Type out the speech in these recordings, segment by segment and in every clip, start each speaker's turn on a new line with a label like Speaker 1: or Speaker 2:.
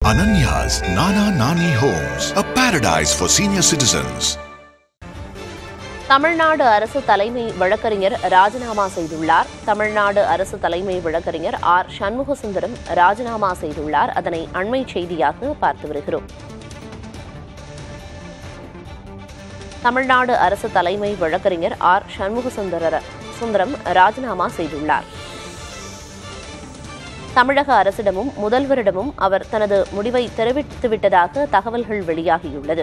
Speaker 1: Ananya's Nana Nani Homes, a paradise for senior citizens.
Speaker 2: Tamil Nadu அரசு தலைமை வழக்கறிஞர் ராஜினாமா செய்துள்ளார் தமிழ்நாடு அரசு தலைமை வழக்கறிஞர் ஆர் சண்முகசுந்தரம் ராஜினாமா செய்துள்ளார் அதனை அண்மை செய்தியாக பார்த்து வருகிறோம் தமிழ்நாடு அரசு தலைமை வழக்கறிஞர் ஆர் சண்முகசுந்தர சுந்தரம் ராஜினாமா செய்துள்ளார் தமிழக அரசிடமும் முதல்வரிடமும் அவர் தனது முடிவை தெரிவித்துவிட்டதாக தகவல்கள் வெளியாகியுள்ளது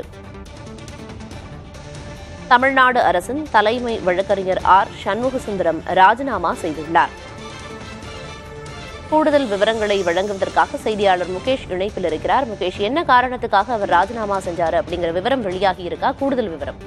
Speaker 2: தமிழ்நாடு அரசின் தலைமை வழக்கறிஞர் ஆர் சண்முகசுந்தரம் ராஜினாமா செய்துள்ளார் கூடுதல் விவரங்களை வழங்குவதற்காக செய்தியாளர் முகேஷ் இணைப்பில் இருக்கிறார் முகேஷ் என்ன காரணத்துக்காக அவர் ராஜினாமா செஞ்சாரு அப்படிங்கிற விவரம் வெளியாகி இருக்கா கூடுதல் விவரம்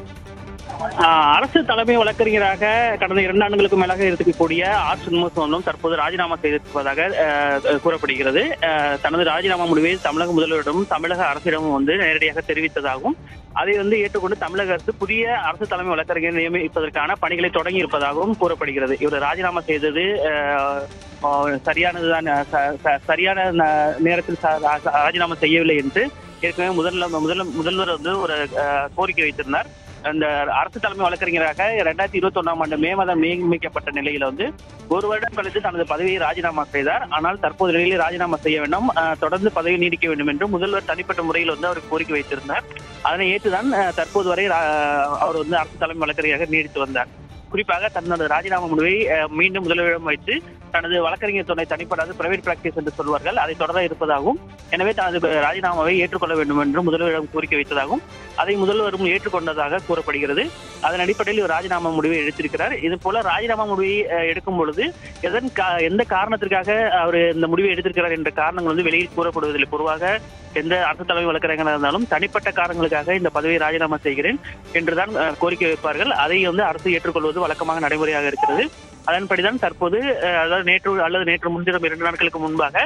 Speaker 3: ஆஹ் அரசு தலைமை வழக்கறிஞராக கடந்த இரண்டு ஆண்டுகளுக்கு மேலாக இருக்கக்கூடிய ஆர் சண்முகசுவந்தம் தற்போது ராஜினாமா செய்திருப்பதாக ஆஹ், கூறப்படுகிறது ஆஹ், தனது ராஜினாமா முடிவை தமிழக முதல்வரிடமும் தமிழக அரசிடமும் வந்து நேரடியாக தெரிவித்ததாகவும் அதை வந்து ஏற்றுக்கொண்டு தமிழக அரசு புதிய அரசு தலைமை வழக்கறிஞர் நியமிப்பதற்கான பணிகளை தொடங்கி இருப்பதாகவும் கூறப்படுகிறது இவர் ராஜினாமா செய்தது ஆஹ், ஆஹ், சரியானதுதான் ச- ச- சரியான ந- நேரத்தில் ச- ரா- ராஜினாமா செய்யவில்லை என்று ஏற்கனவே முதல்ல முதல்ல முதல்வர் வந்து ஒரு ஆஹ், கோரிக்கை வைத்திருந்தார் அந்த அரசு தலைமை வழக்கறிஞராக இரண்டாயிரத்தி இருபத்தி ஒன்னாம் ஆண்டு மே மாதம் நியமிக்கப்பட்ட நிலையில வந்து ஒரு வருடம் கழித்து தனது பதவியை ராஜினாமா செய்தார் ஆனால் தற்போது நிலையில் ராஜினாமா செய்ய வேண்டும் அஹ், தொடர்ந்து பதவி நீடிக்க வேண்டும் என்று முதல்வர் தனிப்பட்ட முறையில் வந்து அவர் கோரிக்கை வைத்திருந்தார் அதனை ஏற்றுதான் அஹ், தற்போது வரை ரா- அவர் வந்து அரசு தலைமை வழக்கறிஞராக நீடித்து வந்தார் குறிப்பாக தனது ராஜினாமா முடிவை அஹ், மீண்டும் முதல்வரிடம் வைத்து தனது வழக்கறிஞர் துணை தனிப்படாத பிரைவேட் பிராக்டிஸ் என்று சொல்வார்கள் அதை தொடர இருப்பதாகவும் எனவே தனது ராஜினாமாவை ஏற்றுக்கொள்ள வேண்டும் என்று முதல்வரிடம் கோரிக்கை வைத்ததாகவும் அதை முதல்வரும் ஏற்றுக்கொண்டதாக கூறப்படுகிறது அதன் அடிப்படையில் இவர் ராஜினாமா முடிவை எடுத்திருக்கிறார் இது போல ராஜினாமா முடிவை அஹ், எடுக்கும் பொழுது எதன் கா- எந்த காரணத்திற்காக அவர் இந்த முடிவை எடுத்திருக்கிறார் என்ற காரணங்கள் வந்து வெளியில் கூறப்படுவதில்லை பொதுவாக எந்த அரசு தலைமை வழக்கறிஞராக இருந்தாலும் தனிப்பட்ட காரணங்களுக்காக இந்த பதவியை ராஜினாமா செய்கிறேன் என்றுதான் அஹ், கோரிக்கை வைப்பார்கள் அதை வந்து அரசு ஏற்றுக்கொள்வது வழக்கமாக நடைமுறையாக இருக்கிறது அதன்படிதான் தற்போது அஹ், அதாவது நேற்று அல்லது நேற்று முன்தினம் இரண்டு நாட்களுக்கு முன்பாக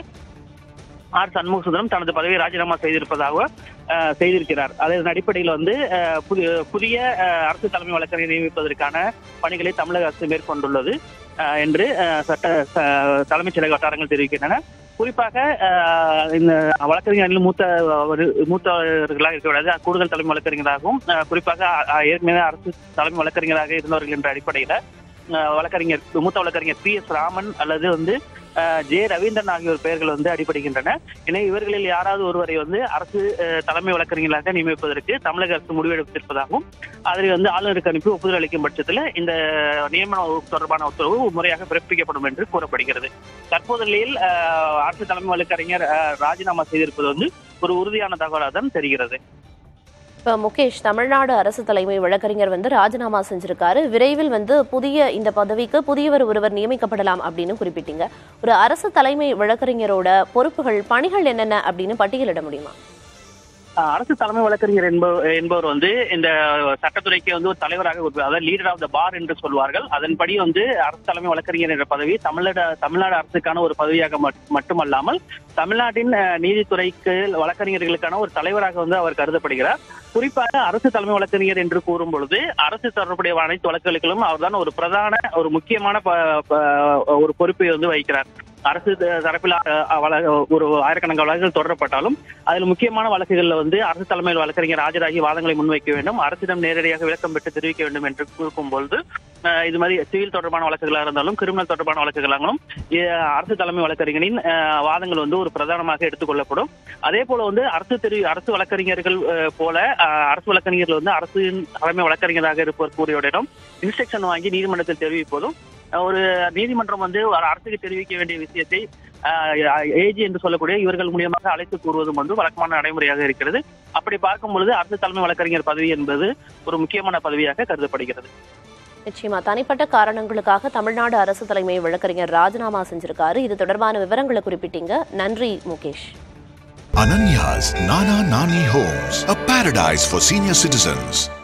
Speaker 3: ஆர் சண்முகசுந்தரம் தனது பதவியை ராஜினாமா செய்திருப்பதாக அஹ், செய்திருக்கிறார் அதன் அடிப்படையில் வந்து அஹ், புதிய புதிய அஹ், அரசு தலைமை வழக்கறிஞர் நியமிப்பதற்கான பணிகளை தமிழக அரசு மேற்கொண்டுள்ளது அஹ், என்று அஹ், சட்ட ச- தலைமைச் செயலக வட்டாரங்கள் தெரிவிக்கின்றன குறிப்பாக அஹ், இந்த வழக்கறிஞர்களில் மூத்த ஒரு- மூத்தவர்களாக இருக்கக்கூடாது கூடுதல் தலைமை வழக்கறிஞராகவும் அஹ், குறிப்பாக அஹ், ஏற்கனவே அரசு தலைமை வழக்கறிஞராக இருந்தவர்கள் என்ற அடிப்படையில அஹ், வழக்கறிஞர் மூத்த வழக்கறிஞர் பி எஸ் ராமன் அல்லது வந்து அஹ், ஜே ரவீந்திரன் ஆகியோர் பெயர்கள் வந்து அடிபடுகின்றன எனவே இவர்களில் யாராவது ஒருவரை வந்து அரசு அஹ், தலைமை வழக்கறிஞர்களாக நியமிப்பதற்கு தமிழக அரசு முடிவெடுத்திருப்பதாகவும் அதில் வந்து ஆளுநருக்கு அனுப்பி ஒப்புதல் அளிக்கும் பட்சத்தில் இந்த நியமன தொடர்பான உத்தரவு முறையாக பிறப்பிக்கப்படும் என்று கூறப்படுகிறது தற்போது நிலையில் அஹ், அரசு தலைமை வழக்கறிஞர் அஹ், ராஜினாமா செய்திருப்பது வந்து ஒரு உறுதியான தகவலாக தான் தெரிகிறது
Speaker 2: இப்ப முகேஷ் தமிழ்நாடு அரசு தலைமை வழக்கறிஞர் வந்து ராஜினாமா செஞ்சிருக்காரு விரைவில் வந்து புதிய இந்த பதவிக்கு புதியவர் ஒருவர் நியமிக்கப்படலாம் அப்படின்னு குறிப்பிட்டீங்க ஒரு அரசு தலைமை வழக்கறிஞரோட பொறுப்புகள் பணிகள் என்னென்ன அப்படின்னு பட்டியலிட முடியுமா
Speaker 3: அஹ், அரசு தலைமை வழக்கறிஞர் என்பவர் என்பவர் வந்து இந்த சட்டத்துறைக்கு வந்து ஒரு தலைவராக ஒரு- அதாவது லீடர் ஆஃப் த பார் என்று சொல்வார்கள் அதன்படி வந்து அரசு தலைமை வழக்கறிஞர் என்ற பதவி தமிழ்நாடு தமிழ்நாடு அரசுக்கான ஒரு பதவியாக மட்- மட்டுமல்லாமல் தமிழ்நாட்டின் அஹ், நீதித்துறைக்கு வழக்கறிஞர்களுக்கான ஒரு தலைவராக வந்து அவர் கருதப்படுகிறார் குறிப்பாக அரசு தலைமை வழக்கறிஞர் என்று கூறும் பொழுது அரசு தொடர்புடைய அனைத்து வழக்குகளுக்கும் அவர்தான் ஒரு பிரதான ஒரு முக்கியமான ப- ப- ஒரு பொறுப்பை வந்து வகிக்கிறார் அரசு த- தரப்பில் அஹ், வழ- ஒரு ஆயிரக்கணக்கான வழக்குகள் தொடரப்பட்டாலும் அதில் முக்கியமான வழக்குகளில் வந்து அரசு தலைமையில் வழக்கறிஞர் ஆஜராகி வாதங்களை முன்வைக்க வேண்டும் அரசிடம் நேரடியாக விளக்கம் பெற்று தெரிவிக்க வேண்டும் என்று கூறும் பொழுது அஹ், இது மாதிரி சிவில் தொடர்பான வழக்குகளாக இருந்தாலும் கிரிமினல் தொடர்பான வழக்குகளாகவும் அஹ், அரசு தலைமை வழக்கறிஞரின் அஹ், வாதங்கள் வந்து ஒரு பிரதானமாக எடுத்துக்கொள்ளப்படும் அதே போல வந்து அரசு தெரி அரசு வழக்கறிஞர்கள் அஹ், போல அஹ், அரசு வழக்கறிஞர்கள் வந்து அரசின் தலைமை வழக்கறிஞராக இருப்பவர் கூறியவரிடம் இன்ஸ்ட்ரக்ஷன் வாங்கி நீதிமன்றத்தில் தெரிவிப்பதும் அஹ், ஒரு நீதிமன்றம் வந்து ஒரு அரசுக்கு தெரிவிக்க வேண்டிய விஷயத்தை ஏஜி என்று சொல்லக்கூடிய இவர்கள் மூலியமாக அழைத்து கூறுவதும் வந்து வழக்கமான நடைமுறையாக இருக்கிறது அப்படி பார்க்கும் பொழுது அரசு தலைமை வழக்கறிஞர் பதவி என்பது ஒரு முக்கியமான பதவியாக கருதப்படுகிறது
Speaker 2: நிச்சயமா தனிப்பட்ட காரணங்களுக்காக தமிழ்நாடு அரசு தலைமை வழக்கறிஞர் ராஜினாமா செஞ்சிருக்காரு இது தொடர்பான விவரங்களை குறிப்பிட்டீங்க நன்றி Mukesh
Speaker 1: Ananya's Nana Nani Homes, a paradise for senior citizens.